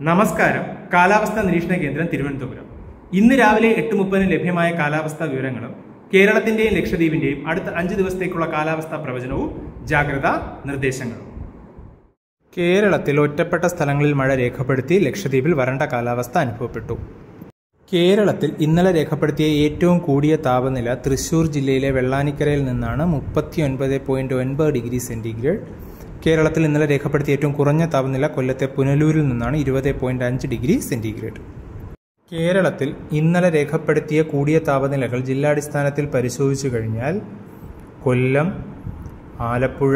നമസ്കാരം കാലാവസ്ഥാ നിരീക്ഷണ കേന്ദ്രം തിരുവനന്തപുരം ഇന്ന് രാവിലെ എട്ട് മുപ്പതിന് ലഭ്യമായ കാലാവസ്ഥാ വിവരങ്ങളും കേരളത്തിന്റെയും ലക്ഷദ്വീപിന്റെയും അടുത്ത അഞ്ച് ദിവസത്തേക്കുള്ള കാലാവസ്ഥാ പ്രവചനവും ജാഗ്രതാ നിർദ്ദേശങ്ങളും കേരളത്തിൽ ഒറ്റപ്പെട്ട സ്ഥലങ്ങളിൽ മഴ രേഖപ്പെടുത്തി ലക്ഷദ്വീപിൽ വരണ്ട കാലാവസ്ഥ അനുഭവപ്പെട്ടു കേരളത്തിൽ ഇന്നലെ രേഖപ്പെടുത്തിയ ഏറ്റവും കൂടിയ താപനില തൃശൂർ ജില്ലയിലെ വെള്ളാനിക്കരയിൽ നിന്നാണ് മുപ്പത്തിയൊൻപത് പോയിന്റ് ഒൻപത് ഡിഗ്രി സെന്റിഗ്രേഡ് കേരളത്തിൽ ഇന്നലെ രേഖപ്പെടുത്തിയ ഏറ്റവും കുറഞ്ഞ താപനില കൊല്ലത്തെ പുനലൂരിൽ നിന്നാണ് ഇരുപത് പോയിന്റ് അഞ്ച് ഡിഗ്രി സെന്റിഗ്രേഡ് കേരളത്തിൽ ഇന്നലെ രേഖപ്പെടുത്തിയ കൂടിയ താപനിലകൾ ജില്ലാടിസ്ഥാനത്തിൽ പരിശോധിച്ചു കഴിഞ്ഞാൽ കൊല്ലം ആലപ്പുഴ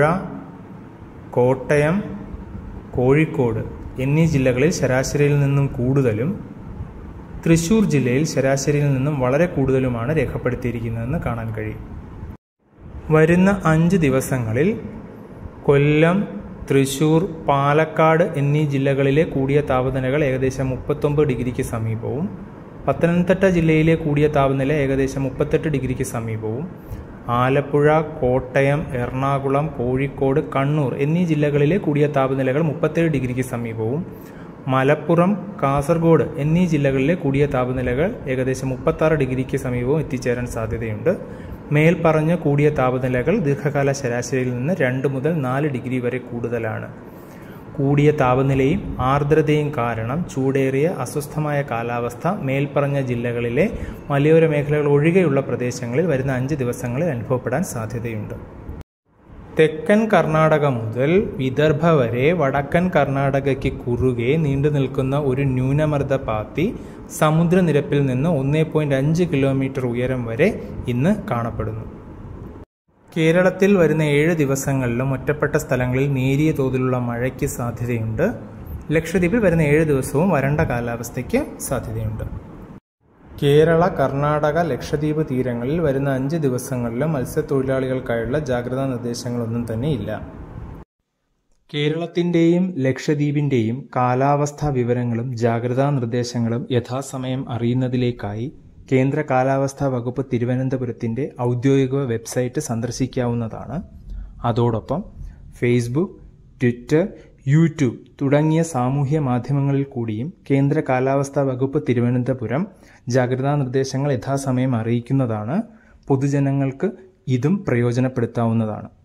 കോട്ടയം കോഴിക്കോട് എന്നീ ജില്ലകളിൽ ശരാശരിയിൽ നിന്നും കൂടുതലും തൃശൂർ ജില്ലയിൽ ശരാശരിയിൽ നിന്നും വളരെ കൂടുതലുമാണ് രേഖപ്പെടുത്തിയിരിക്കുന്നതെന്ന് കാണാൻ കഴിയും വരുന്ന അഞ്ച് ദിവസങ്ങളിൽ കൊല്ലം തൃശൂർ പാലക്കാട് എന്നീ ജില്ലകളിലെ കൂടിയ താപനിലകൾ ഏകദേശം മുപ്പത്തൊമ്പത് ഡിഗ്രിക്ക് സമീപവും പത്തനംതിട്ട ജില്ലയിലെ കൂടിയ താപനില ഏകദേശം മുപ്പത്തെട്ട് ഡിഗ്രിക്ക് സമീപവും ആലപ്പുഴ കോട്ടയം എറണാകുളം കോഴിക്കോട് കണ്ണൂർ എന്നീ ജില്ലകളിലെ കൂടിയ താപനിലകൾ മുപ്പത്തേഴ് ഡിഗ്രിക്ക് സമീപവും മലപ്പുറം കാസർഗോഡ് എന്നീ ജില്ലകളിലെ കൂടിയ താപനിലകൾ ഏകദേശം മുപ്പത്താറ് ഡിഗ്രിക്ക് സമീപവും എത്തിച്ചേരാൻ സാധ്യതയുണ്ട് മേൽപ്പറഞ്ഞ കൂടിയ താപനിലകൾ ദീർഘകാല ശരാശരിയിൽ നിന്ന് രണ്ട് മുതൽ നാല് ഡിഗ്രി വരെ കൂടുതലാണ് കൂടിയ താപനിലയും ആർദ്രതയും കാരണം ചൂടേറിയ അസ്വസ്ഥമായ കാലാവസ്ഥ മേൽപ്പറഞ്ഞ ജില്ലകളിലെ മലയോര മേഖലകൾ ഒഴികെയുള്ള പ്രദേശങ്ങളിൽ വരുന്ന അഞ്ച് ദിവസങ്ങളിൽ അനുഭവപ്പെടാൻ സാധ്യതയുണ്ട് തെക്കൻ കർണാടക മുതൽ വിദർഭ വരെ വടക്കൻ കർണാടകയ്ക്ക് കുറുകെ നീണ്ടു നിൽക്കുന്ന ഒരു ന്യൂനമർദ്ദ പാത്തി സമുദ്രനിരപ്പിൽ നിന്ന് ഒന്നേ പോയിന്റ് അഞ്ച് കിലോമീറ്റർ ഉയരം വരെ ഇന്ന് കാണപ്പെടുന്നു കേരളത്തിൽ വരുന്ന ഏഴ് ദിവസങ്ങളിലും ഒറ്റപ്പെട്ട സ്ഥലങ്ങളിൽ നേരിയ തോതിലുള്ള മഴയ്ക്ക് സാധ്യതയുണ്ട് ലക്ഷദ്വീപിൽ വരുന്ന ഏഴ് ദിവസവും വരണ്ട കാലാവസ്ഥയ്ക്ക് സാധ്യതയുണ്ട് കേരള കർണാടക ലക്ഷദ്വീപ് തീരങ്ങളിൽ വരുന്ന അഞ്ച് ദിവസങ്ങളിലും മത്സ്യത്തൊഴിലാളികൾക്കായുള്ള ജാഗ്രതാ നിർദ്ദേശങ്ങളൊന്നും തന്നെ ഇല്ല കേരളത്തിന്റെയും ലക്ഷദ്വീപിന്റെയും കാലാവസ്ഥാ വിവരങ്ങളും ജാഗ്രതാ നിർദ്ദേശങ്ങളും യഥാസമയം അറിയുന്നതിലേക്കായി കേന്ദ്ര കാലാവസ്ഥാ വകുപ്പ് തിരുവനന്തപുരത്തിന്റെ ഔദ്യോഗിക വെബ്സൈറ്റ് സന്ദർശിക്കാവുന്നതാണ് അതോടൊപ്പം ഫേസ്ബുക്ക് ട്വിറ്റർ യൂട്യൂബ് തുടങ്ങിയ സാമൂഹ്യ മാധ്യമങ്ങളിൽ കൂടിയും കേന്ദ്ര കാലാവസ്ഥാ വകുപ്പ് തിരുവനന്തപുരം ജാഗ്രതാ നിർദ്ദേശങ്ങൾ യഥാസമയം അറിയിക്കുന്നതാണ് പൊതുജനങ്ങൾക്ക് ഇതും പ്രയോജനപ്പെടുത്താവുന്നതാണ്